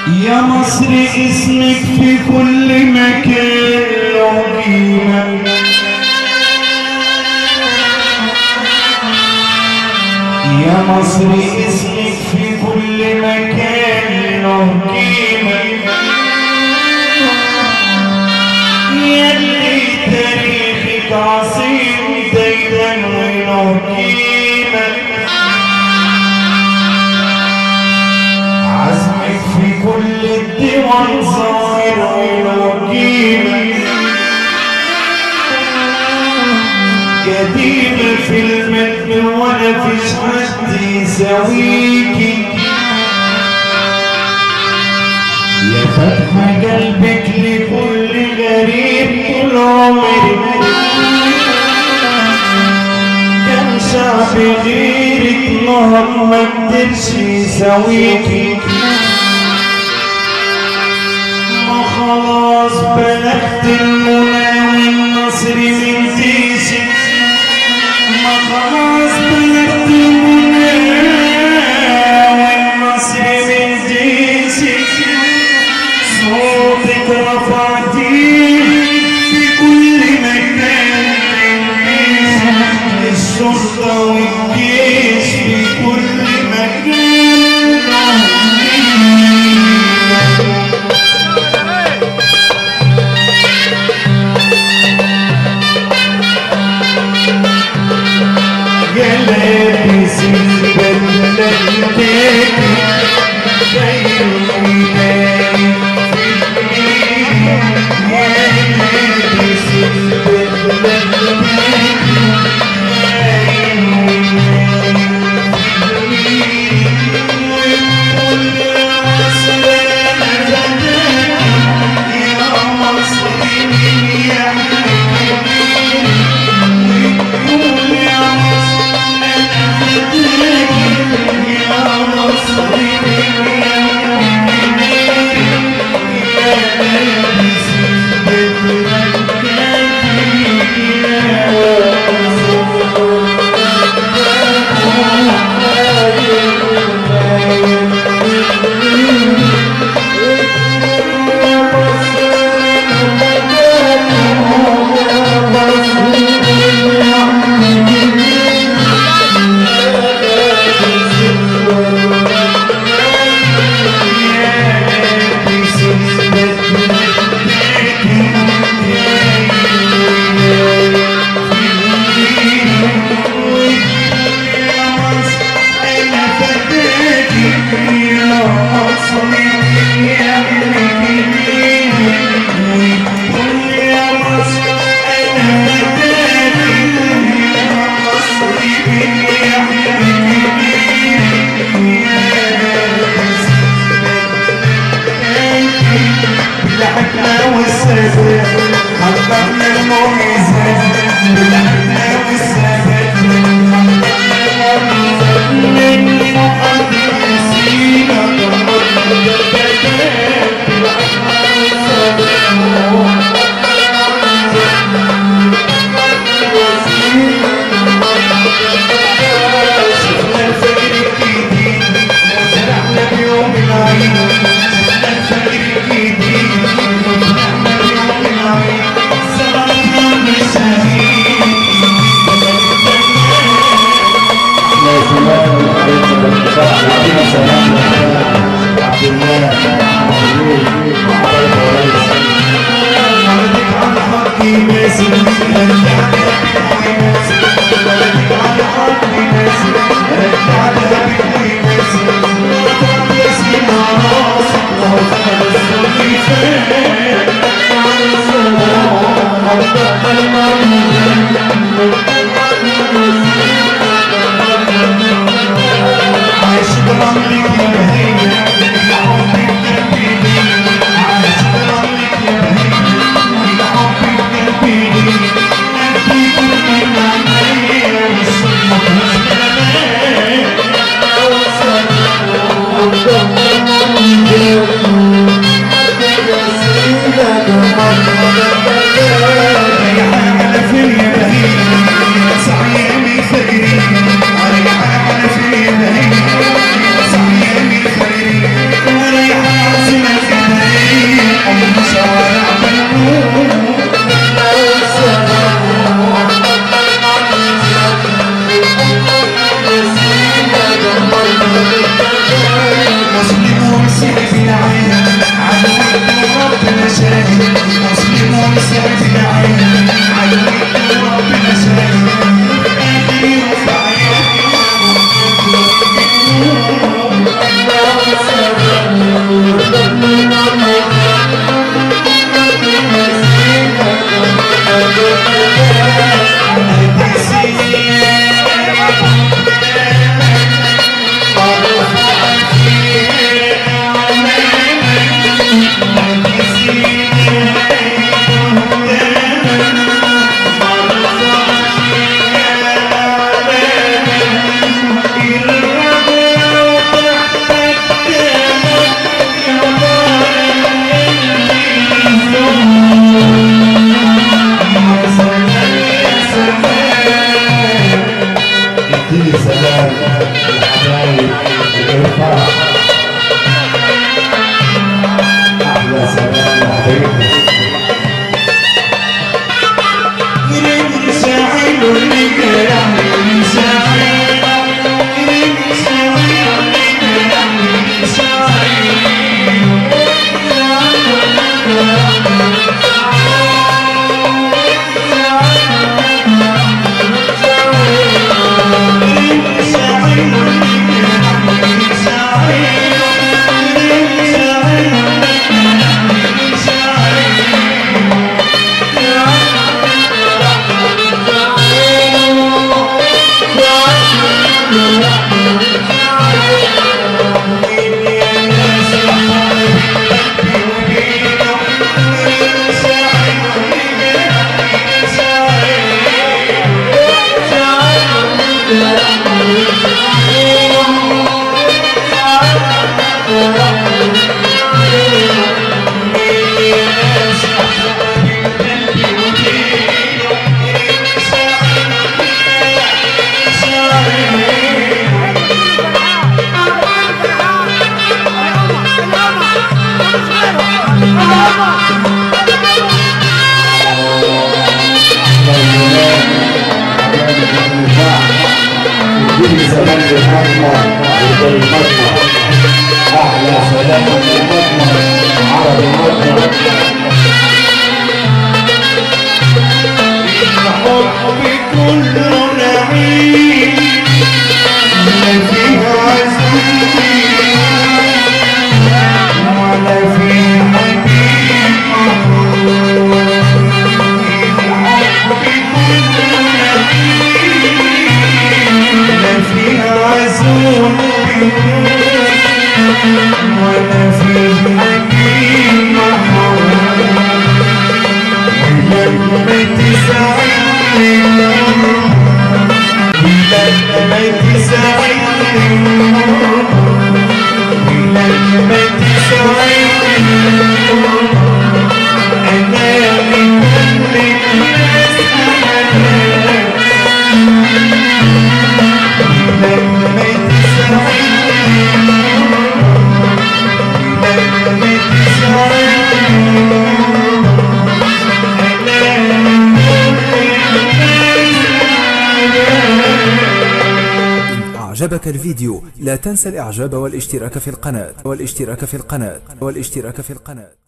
يا مصر اسمك في كل مكان له قيمة يا مصر اسمك في كل مكان له قيمة يلي تاريخك عظيم دايما وله قيمة عزمك في كل الدول ظاهر وله قيمة قديمة في المجد ولا فيش حد يساويكي يا فتح قلبك لكل غريب طول عمري كان شعب غيرك نهر ما قدرش يساويكي ما خلاص بلغت المنى والنصر من جيشك ما خلاص بلغت المنى والنصر من جيشك صوتك رفعتيه في كل مكان الشرطة والجيش في كل مكان جلابس البدلتك زي الوداد جلابس البدلتك زي الوداد النفاع اديني سلام للمطمع والمطمع احلى سلام للمطمع عربي مطمع الحب كله نعيم لا فيه عزيز ولا فيه حبيب الحب كله نعيم لا فيه عزول ولا فيه حبيب محروم لما تساعدني لما تساعدني لما تساعدني أنا من كل الناس أنا لما تساعدني لما تساعدني أعجبك الفيديو لا تنسى الإعجاب والاشتراك في القناة والاشتراك في القناة والاشتراك في القناة